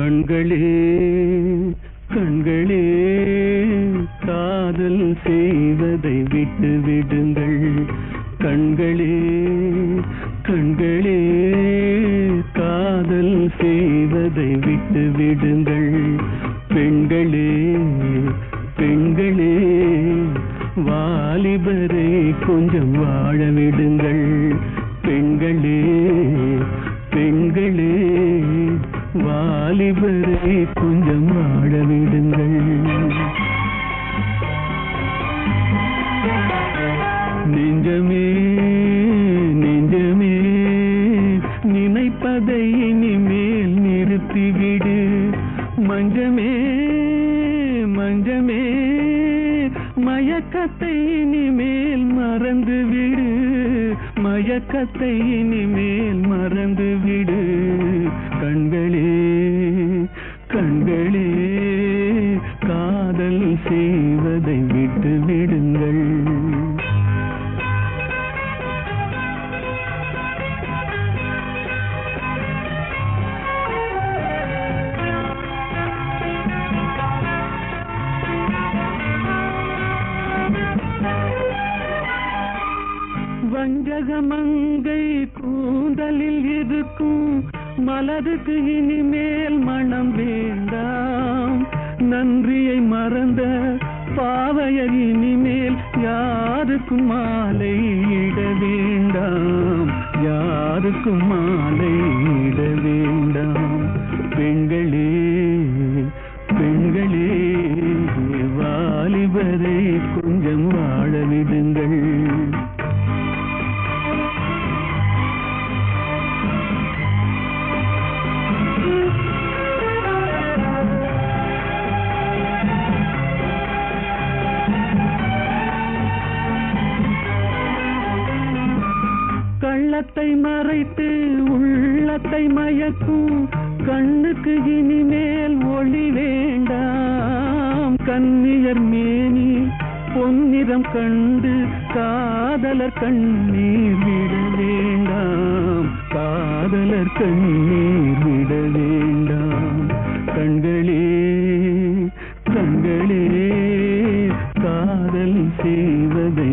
கண்களே கண்களே காதல் செய்வதை விட்டு விடுங்கள் கண்களே கண்களே காதல் செய்வதை விட்டு விடுங்கள் பெண்களே பெண்களே வாலிபரை கொஞ்சம் வாழ விடுங்கள் பெண்களே பெண்களே வாலிபரை கொஞ்சம் வாழ விடுங்கள் நெஞ்சமே நெஞ்சமே நினைப்பதை இனிமேல் நிறுத்திவிடு மஞ்சமே மஞ்சமே மயக்கத்தை இனிமேல் மறந்து விடு மயக்கத்தை இனிமேல் மறந்து விடு கண்களே கண்களே காதல் செய்வதை விட்டு விடுங்கள் வஞ்சகமங்கை கூந்தலில் இருக்கும் மலருக்கு இனிமேல் மனம் வேண்டாம் நன்றியை மறந்த பாவையர் இனிமேல் யாருக்கும் மாலை இட வேண்டாம் யாருக்கும் மாலை இட வேண்டாம் பெண்களே பெண்களே வாலிபரை கொஞ்சம் வாழ விடுங்கள் கள்ளத்தை மறைத்து உள்ளத்தை மயக்கும் கண்ணுக்கு இனிமேல் ஒளி வேண்டாம் கண்ணியர் மேனி பொன்னிறம் கண்டு காதலர் கண்ணீர் விட வேண்டாம் காதலர் கண்ணீர் விட வேண்டாம் கண்களே கண்களே காதல் செய்வதை